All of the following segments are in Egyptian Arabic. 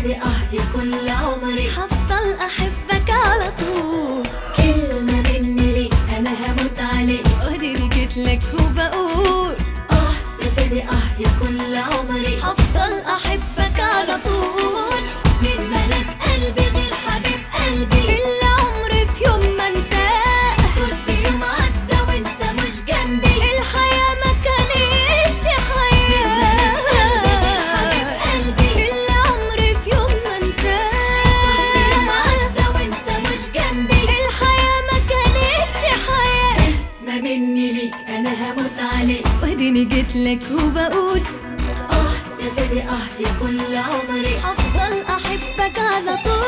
سيدي اه يا كل عمري هفضل احبك على طول كلمة مني ليك انا هموت عليك اديني جيت لك وبقول اه يا سيدي اه يا كل عمري هفضل احبك على طول من ملك قلبي غير حبيب قلبي اللي عمري في يوم ما انساه كل يوم عدى وانت مش جنبي الحياة ما كانتش حياة قلبي اللي عمري في يوم ما كل يوم انساه عدى وانت مش جنبي الحياة ما كانتش حياة ما مني ليك انا هموت عليك واديني جيت لك وبقول اه يا سيدي اه يا كل عمري هفضل احبك على طول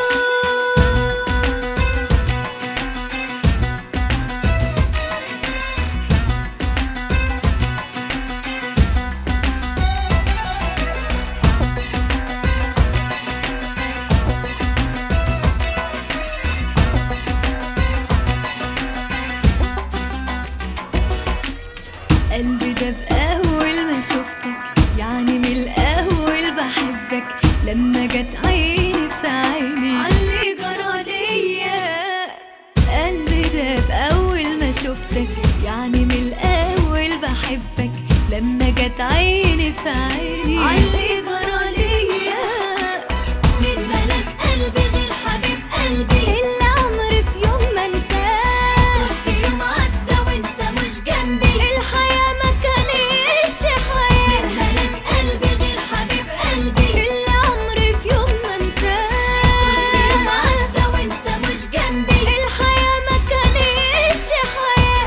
قلبي ده بأول ما شفتك يعني من الأول بحبك لما جت عيني في عيني علي جرى ليا قلبي ده بأول ما شفتك يعني من الأول بحبك لما جت عيني في عيني علي جرى ليا من ملك قلبي غير حبيب قلبي اللي عمري في يوم ما انساه كل يوم عدى وانت مش جنبي الحياة ما كانتش حياة ملك قلبي غير حبيب قلبي اللي عمري في يوم ما كل يوم انساه عدى وانت مش جنبي الحياة ما كانتش حياة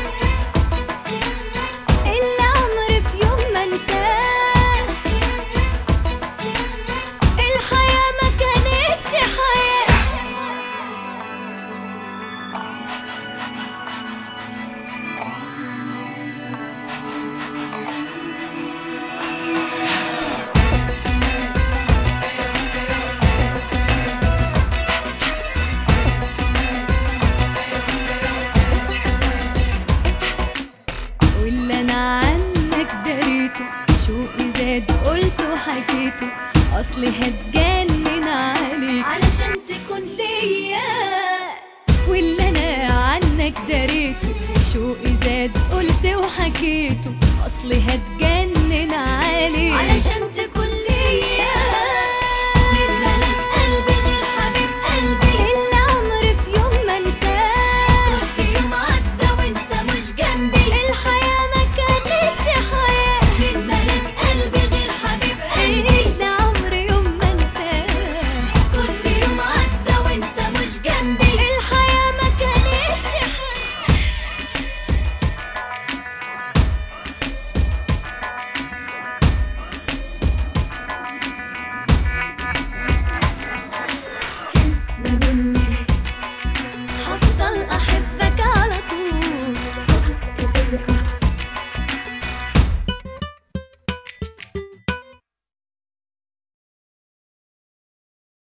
اللي عمري في يوم ما انساه الحياة ما كانتش حياة واللي انا عنك دريته شوقي زاد قلته حكيته اصلي هتجنن عليك علشان تكون ليا واللي انا عنك دريته شوقي زاد قلت وحكيته اصلي هتجنن عليك علشان تكون